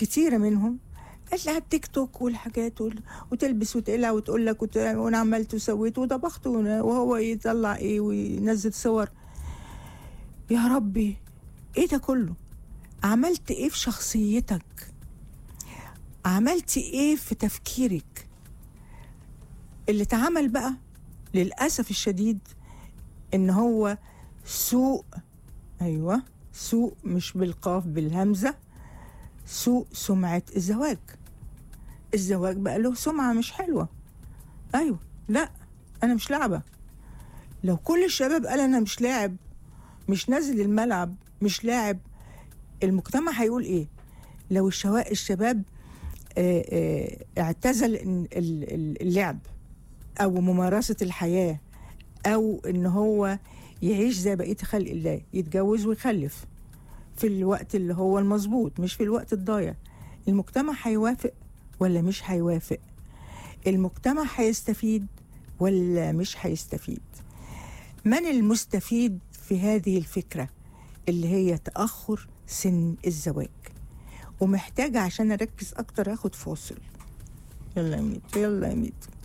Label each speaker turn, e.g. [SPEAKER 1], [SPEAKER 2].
[SPEAKER 1] كتيره منهم قالت لي على التيك توك والحاجات وال... وتلبس وتقلع وتقول لك وت... وانا عملت وسويت وطبخت وهو يطلع ايه وينزل صور يا ربي ايه ده كله عملت ايه في شخصيتك عملت ايه في تفكيرك اللي اتعمل بقى للاسف الشديد ان هو سوء ايوه سوء مش بالقاف بالهمزه سوء سمعه الزواج الزواج بقى له سمعه مش حلوه ايوه لا انا مش لعبه لو كل الشباب قال انا مش لاعب مش نازل الملعب مش لاعب المجتمع هيقول ايه لو الشواء الشباب آه، آه، اعتزل ال- ال- اللعب او ممارسه الحياه او ان هو يعيش زي بقيه خلق الله يتجوز ويخلف في الوقت اللي هو المظبوط مش في الوقت الضايع المجتمع هيوافق ولا مش هيوافق المجتمع هيستفيد ولا مش هيستفيد من المستفيد في هذه الفكرة اللي هي تأخر سن الزواج ومحتاجة عشان أركز أكتر أخد فاصل يلا يا ميت يلا يا ميت